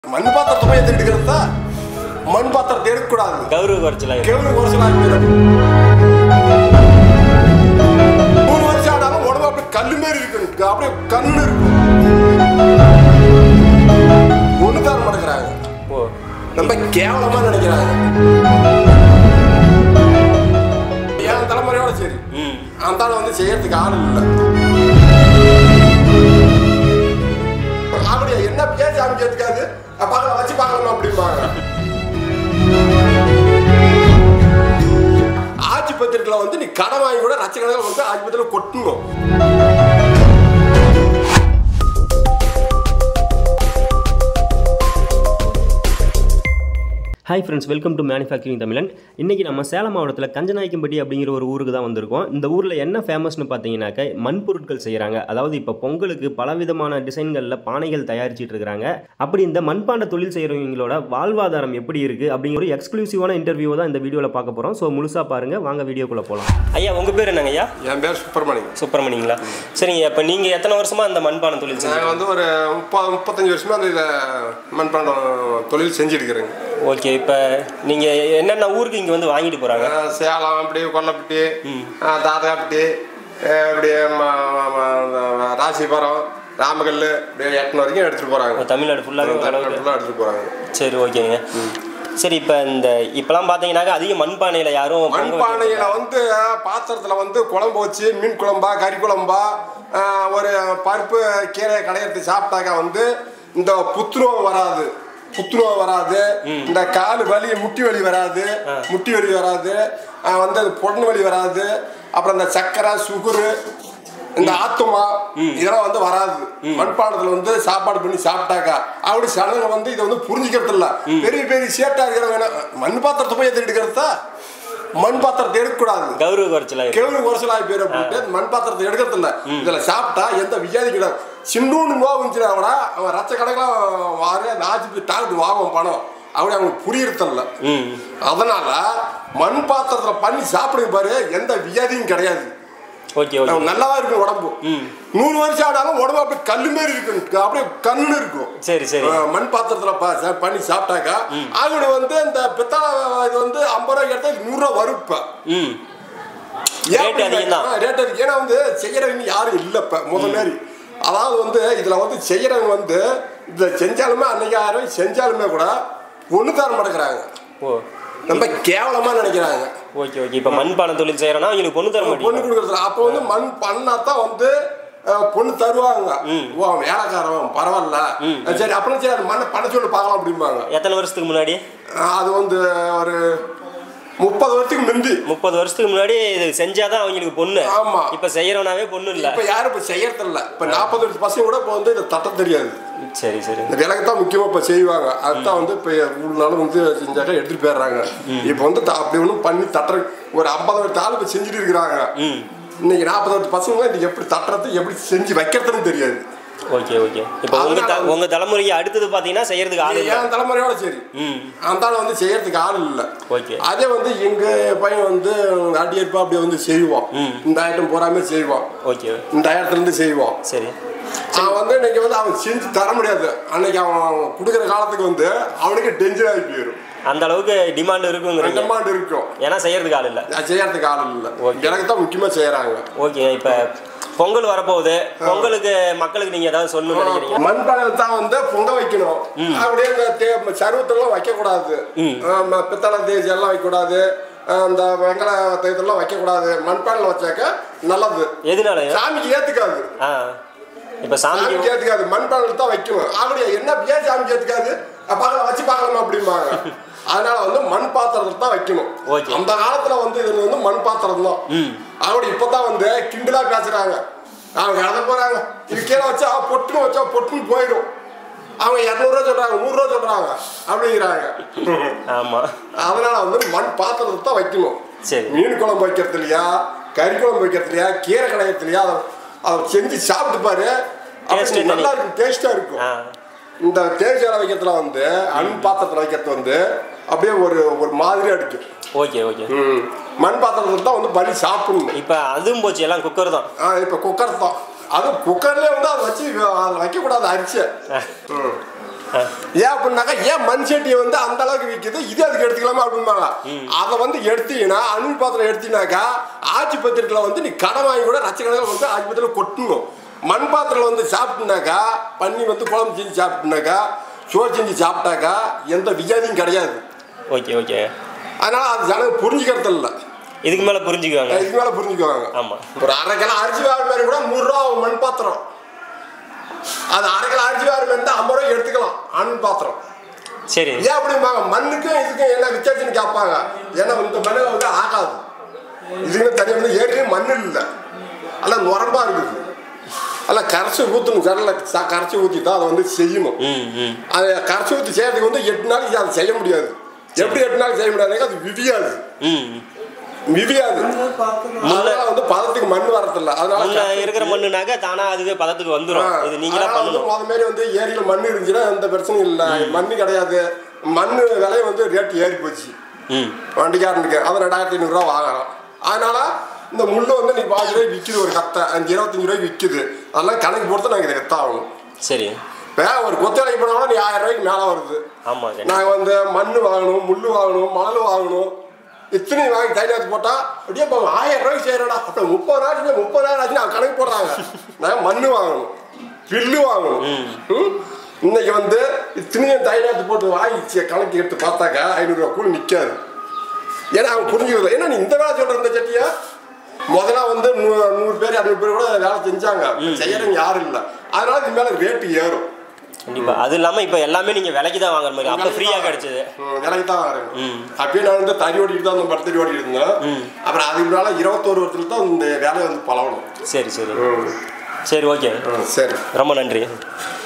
மண் பாத்திரத்தை போய் எடுத்துக்கிறது தான் மண் பாத்திரத்தை எடுக்கக்கூடாது கௌரவ குறைச்சலாக கெவுரு வருஷம் மூணு வருஷம் ஆனாலும் உடம்பு அப்படியே கல்லு மாரி இருக்கு அப்படியே கண்ணு இருக்கும் ஒன்று தான் நடக்கிறாங்க ஓ ரொம்ப கேவலமா நினைக்கிறாங்க என் தலைமுறையோட சரி ம் அந்த ஆள் வந்து செய்யறதுக்கு ஆள் இல்லை அப்படியா என்ன பேசி அமைக்கிறதுக்காது பார்க்கலாம் வச்சு பார்க்கலாம் அப்படிம்பாங்க ஆட்சி பத்திரத்தில் வந்து நீ கடன் வாங்கி கூட லட்சக்கணக்கில் வந்து ஆட்சி பத்திரம் கொட்டணும் hi friends welcome to manufacturing Tamilan இன்றைக்கி நம்ம சேலம் மாவட்டத்தில் கஞ்சநாயக்கம்பட்டி அப்படிங்கிற ஒரு ஊருக்கு தான் வந்திருக்கோம் இந்த ஊரில் என்ன ஃபேமஸ்னு பார்த்தீங்கன்னாக்க மண் பொருட்கள் செய்கிறாங்க அதாவது இப்போ பொங்கலுக்கு பலவிதமான டிசைன்களில் பானைகள் தயாரிச்சிட்டு இருக்காங்க அப்படி இந்த மண்பாண்ட தொழில் செய்கிறவங்களோட வாழ்வாதாரம் எப்படி இருக்குது அப்படிங்கிற ஒரு எக்ஸ்க்ளூசிவான இன்டர்வியூ தான் இந்த வீடியோவில் பார்க்க போகிறோம் ஸோ முழுசாக பாருங்கள் வாங்க வீடியோக்குள்ளே போகலாம் ஐயா உங்கள் பேர் என்னங்க ஐயா என் பேர் சுப்பிரமணியம் சுப்பிரமணிங்களா சரிங்க இப்போ நீங்கள் எத்தனை வருஷமாக இந்த மண்பானை தொழில் செய்யுங்க நாங்கள் வந்து ஒரு முப்பது முப்பத்தஞ்சு வருஷமா அந்த இதை மண்பாண்டம் தொழில் செஞ்சுருக்கிறேங்க ஓகே இப்போ நீங்கள் என்னென்ன ஊருக்கு இங்கே வந்து வாங்கிட்டு போகிறாங்க சேலம் அப்படி கொல்லப்பட்டி தாதாப்பட்டி இப்படி ம- ம- ம- ராசிபுரம் ராமகல் இப்படி எட்டணு வரைக்கும் எடுத்துகிட்டு போகிறாங்க தமிழ்நாடு ஃபுல்லாகவே ஓரளவுக்கு ஃபுல்லாக எடுத்துகிட்டு போகிறாங்க சரி ஓகேங்க சரி இப்போ இந்த இப்போலாம் பார்த்தீங்கன்னாக்கா அதிக மண்பானையில் யாரும் பொங்க வைக்க மண்பானையில வந்து பாத்திரத்துல வந்து குழம்பு வச்சு மீன் குழம்பா கறி குழம்பா ஆஹ், ஒரு பருப்பு கீரை கடையெடுத்து சாப்பிட்டாக்கா வந்து இந்த புத்துணர்வு வராது புத்துணர்வு வராது இந்த கால் வலி முட்டி வலி வராது முட்டி வலி வராது ஆஹ், வந்து அது பொண்ணு வலி வராது அப்புறம் இந்த சக்கரை சுகரு இந்த ஆத்துமா இதெல்லாம் வந்து வராது மண்பானத்துல வந்து சாப்பாடு பண்ணி சாப்பிட்டாக்கா அப்படி சனங்க வந்து இதை வந்து புரிஞ்சுக்கிறது இல்ல பெரிய பெரிய சேட்டா இருக்கிறவங்க மண் பாத்திரத்தை போய் எடுத்துக்கிட்டு மண் பாத்திரத்தை எடுக்கக்கூடாது கௌரவ குறைச்சலாக கெவுரு குறைச்சலாகி பேர் அப்படின்ட்டு மண் பாத்திரத்தை எடுக்கிறது இல்ல இதுல சாப்பிட்டா எந்த வியாதி கிடையாது சின்னூன்னு நோவு இருந்துச்சுன்னா கூட அவன் ரத்த கணக்கில் வாரு நாச்சு டாக்டர் வாங்குவான் பணம் அப்படி அவங்களுக்கு புரியறதில்ல ம் அதனால மண் பாத்திரத்துல பண்ணி சாப்பிடுங்க பாரு எந்த வியாதியும் கிடையாது ஓகே ஓகே அவன் நல்லாவா இருக்கும் உடம்பு ம் நூறு வருஷம் ஆனாலும் உடம்பு அப்படியே கல்லு மாரி இருக்கும் அப்படியே கண்ணு இருக்கும் சரி சரி அஹ் மண் பாத்திரத்துல பா- சா- பண்ணி சாப்பிட்டாக்கா ஆகடி வந்து இந்த பித்தளை இது வந்து ஐம்பது ரூபாய்க்கு எடுத்தா நூறுரூவா வரும் இப்ப ம் ஏன் Rate அப்படி அதிகம்தான். ஆ, rate அதிகம். ஏன்னா வந்து செய்யறவங்க யாரும் இல்ல இப்ப முத மாதிரி அதாவது வந்து இதுல வந்து செய்யறவங்க வந்து இத செஞ்சாலுமே அன்னைக்கு யாரும் செஞ்சாலுமே கூட பொண்ணு தர மாட்டேங்கிறாங்க ஓ ரொம்ப கேவலமா நினைக்கிறாங்க ஓகே ஓகே இப்போ மண்பானை தொழில் செய்கிறோன்னா அவங்களுக்கு பொண்ணு தர பொண்ணு மாட்டேங்குது கொடுக்கறதுல அப்போ வந்து மண் பண்ணா தான் வந்து அஹ், பொண்ணு தருவாங்க ஓ அவன் வேலைக்காரன் பரவாயில்ல சரி அப்புறம் சரி அது மண்ணை பண்ண சொல்லி பார்க்கலாம் அப்படிம்பாங்க எத்தனை வருஷத்துக்கு முன்னாடி அஹ், அது வந்து ஒரு முப்பது வருஷத்துக்கு முந்தி முப்பது வருஷத்துக்கு முன்னாடி இது செஞ்சாதான் அவங்களுக்கு பொண்ணு ஆமா. இப்போ செய்கிறவனாவே பொண்ணு இல்லை இப்ப யாரும் இப்ப செய்யறது இல்ல இப்ப நாற்பது வருஷம் பசங்க கூட இப்ப வந்து இதை தட்ட தெரியாது சரி சரி இந்த விலைக்கு தான் முக்கியமா இப்ப செய்வாங்க அதுதான் வந்து இப்ப ஒரு நாள் வந்து செஞ்சாக்க எடுத்துட்டு போயிடுறாங்க இப்ப வந்து த- அப்படி ஒன்றும் பண்ணி தட்டுற ஒரு ஐம்பது வருஷம் ஆள் இப்ப செஞ்சுட்டு இருக்கிறாங்க ம் இன்னைக்கு நாற்பது வருஷம் பசங்க இது எப்படி தட்டுறது எப்படி செஞ்சு வைக்கிறதுன்னு தெரியாது ஓகே ஓகே இப்போ உங்கள் த உங்கள் தலைமுறைக்கு அடுத்தது பார்த்தீங்கன்னா செய்கிறதுக்கு ஆள் இல்லை என் தலைமுறையோட சரி ம் அந்த ஆள் வந்து செய்யறதுக்கு ஆள் இல்லை ஓகே அதே வந்து எங்க பையன் வந்து அடி எடுப்பா அப்படியே வந்து செய்வான் ம். இந்த ஐட்டம் பூராமே செய்வான் ஓகே இந்த இடத்துல இருந்து செய்வான் சரி அவன் வந்து இன்னைக்கு வந்து அவன் செஞ்சு தர முடியாது அன்னைக்கு அவன் கொடுக்குற காலத்துக்கு வந்து அவனுக்கு டென்ஷன் ஆகி போயிடும் அந்த அளவுக்கு டிமாண்ட் இருக்குங்கிறீங்க ரெண்டமாண்டு இருக்கும் ஏன்னா செய்யறதுக்கு ஆள் இல்லை அது செய்யறதுக்கு ஆள் இல்லை Okay. எனக்கு தான் முக்கியமா செய்யறாங்க ஓகே இப்போ பொங்கல் வரப்போகுது பொங்கலுக்கு மக்களுக்கு நீங்கள் ஏதாவது சொல்லணும்னு நினைக்கிறீங்க மண்பானையில் தான் வந்து பொங்க வைக்கணும் அப்படியே இந்த தே- சருவத்தெல்லாம் வைக்கக்கூடாது ம். ஆமா, பித்தளை தேஜி எல்லாம் வைக்கக்கூடாது ஆஹ் இந்த வெங்கல இதெல்லாம் வைக்கக்கூடாது மண்பானையில் வச்சாக்க நல்லது எதனால சாமிக்கு ஏத்துக்காது ஆ இப்போ சாமிக்கு சாமிக்கு ஏத்துக்காது மண்பானையில் தான் வைக்கணும் அப்படியே என்ன ஏன் சாமிக்கு ஏத்துக்காது பார்க்கலாம் வச்சு பார்க்கலாமா அப்படிம்பாங்க அதனால வந்து மண் பாத்திரத்தில் தான் வைக்கணும் Okay. அந்த காலத்துல வந்து இது வந்து மண் பாத்திரம் தான் ம் அப்படி இப்பதான் வந்து கிண்டலா பேசுறாங்க அவங்க கடந்த போறாங்க இது கீழே வச்சா பொட்டுன்னு வச்சா பொட்டுன்னு போயிடும் அவங்க இரநூறுவா சொல்றாங்க நூறுரூவா சொல்றாங்க அப்படிங்கிறாங்க ஆமாம் அதனால வந்து மண் பாத்திரத்தை தான் வைக்கணும் சரி மீன் குழம்பு வைக்கிறது இல்லையா கறி குழம்பு வைக்கிறது இல்லையா கீரை கடையறது இல்லையா அதை அதை செஞ்சு சாப்பிட்டு பாரு அப்படி Taste நல்லா இருக்கும் டேஸ்டா இருக்கும் ஆ இந்த தேஜால வைக்கிறதுல வந்து அன் பாத்திரத்துல வைக்கிறது வந்து அப்படியே ஒரு ஒரு மாதிரியா அடிக்கும் ஓகே ஓகே ம். மண் பாத்திரத்துல தான் வந்து பலி சாப்பிடணும் இப்போ அதுவும் போச்சு எல்லாம் குக்கர் தான் ஆ, இப்ப குக்கர் தான் அது குக்கர்லயே வந்து அதை வச்சு அதை வைக்கக்கூடாது அரிசி ம். ஆ. ஏன் அப்படின்னாக்கா ஏன் மண் சட்டியை வந்து அந்த அளவுக்கு விற்கிது இது அதுக்கு எடுத்துக்கலாமா அப்படிம்பாங்க அதை வந்து எடுத்தீங்கன்னா அணுல் பாத்திரம் எடுத்தீங்கன்னாக்கா ஆட்சி பத்திரத்தில் வந்து நீ கடன் வாங்கி கூட லட்சக்கணக்கில் வந்து ஆட்சி பத்திரம் கொட்டணும் மண் பாத்திரம் வந்து சாப்பிட்டுனாக்கா பண்ணி வந்து குழம்பு செஞ்சு சாப்பிட்டுனாக்கா சோறு செஞ்சு சாப்பிட்டாக்கா எந்த வியாதியும் கிடையாது ஓகே ஓகே அதனால அது ஜனங்க புரிஞ்சுக்கிறது இல்லை இதுக்கு மேலே புரிஞ்சுக்குவாங்க இதுக்கு மேலே புரிஞ்சுக்குவாங்க ஆமாம் ஒரு அரை கிலோ அரிசி வேறு மாதிரி கூட நூறுரூவா ஆகும் மண் பாத்திரம் அது அரை கிலோ அரிசி வேறு மாதிரி இருந்தால் ஐம்பது ரூபாய்க்கு எடுத்துக்கலாம் அண் பாத்திரம் சரி ஏன் அப்படிம்பாங்க மண்ணுக்கும் இதுக்கும் என்ன வித்தியாசம்னு கேட்பாங்க ஏன்னா இந்த மண்ணில் வந்து ஆகாது இதுக்குன்னு தனியாக வந்து ஏற்கனவே மண் இல்லை எல்லாம் நுரம்பா இருக்குது எல்லாம் கரைச்சி ஊற்றணும் கடலில் கரைச்சி ஊற்றி தான் அதை வந்து செய்யணும் ம் ம் அதை கரைச்சி ஊற்றி செய்யறதுக்கு வந்து எட்டு நாளைக்கு அதை செய்ய முடியாது எப்படி எட்டு நாளைக்கு செய்ய முடியாதுங்க அது விவியாது ம் விவியாது அதனால வந்து பதத்துக்கு மண் வரதில்ல அதனால முன்ன இருக்கிற மண்ணுனாக்க தானா அதுவே பதத்துக்கு வந்துடும் இது நீங்களா அதனால வந்து பண்ணணும் முத மாதிரி வந்து ஏரியில மண் இருந்துச்சுன்னா எந்த பிரச்சனையும் இல்லை மண் கிடையாது மண் விலை வந்து ரேட் ஏறி போச்சு ம் வண்டிக்காரனுக்கு அது ரெண்டாயிரத்தி ஐநூறுரூவா வாங்குறோம் அதனால இந்த முள்ளு வந்து நீ பாஞ்சு ரூபாய்க்கு விற்கிது ஒரு கத்தை அஞ்சு இருபத்தஞ்சு ரூபாய்க்கு விற்கிது அதெல்லாம் கணக்கு பொறுத்து நாங்கள் இதை வித்தாகணும் சரி இப்போ ஒரு கொத்து வேலைக்கு போனால் கூட நீ ஆயிரம் ரூபாய்க்கு மேலே வருது ஆமாம் கண்டிப்பா நாங்கள் வந்து மண் வாங்கணும் முள் வாங்கணும் மணல் வாங்கணும் இத்தனை வாங்கி தைரியத்து போட்டா அப்படியே இப்போ ஆயிரம் ரூபாய்க்கு செய்யறடா அப்போ முப்பது நாள் முப்பது நாள் ஆச்சு நான் கணக்கு போடுறாங்க நான் மண் வாங்கணும் பில்லு வாங்கணும் ம்? இன்னைக்கு வந்து இத்தனையும் தைரியத்து போட்டு வாங்கி சி- கணக்கு எடுத்து பார்த்தாக்கா ஐநூறுரூவா கூட நிற்காது ஏன்னா அவங்க புரிஞ்சுக்கிறது ஏன்னா நீ இந்த வேலை சொல்ற இந்த சட்டியா முதல்ல வந்து நூ- நூறு பேர் இரநூறு பேர் கூட வேலை செஞ்சாங்க செய்யறவங்க யாரும் இல்லை அதனால இது மேலே ரேட்டு ஏறும் கண்டிப்பா அது இல்லாம இப்போ எல்லாமே நீங்க விலைக்கு தான் வாங்குற மாதிரி அப்போ ஃப்ரீயா கிடைச்சது ம், விலைக்கு தான் வரேன் ம். அப்பயே நான் வந்து தறி ஓட்டிட்டு தான் அந்த படத்தறி ஓட்டிட்டு இருந்தேன் அப்புறம் அதுக்கு மேலே இருபத்தோரு வருஷத்துல தான் இந்த வேலையை வந்து பழகணும் சரி சரி சரி ஓகே ம், சரி ரொம்ப நன்றி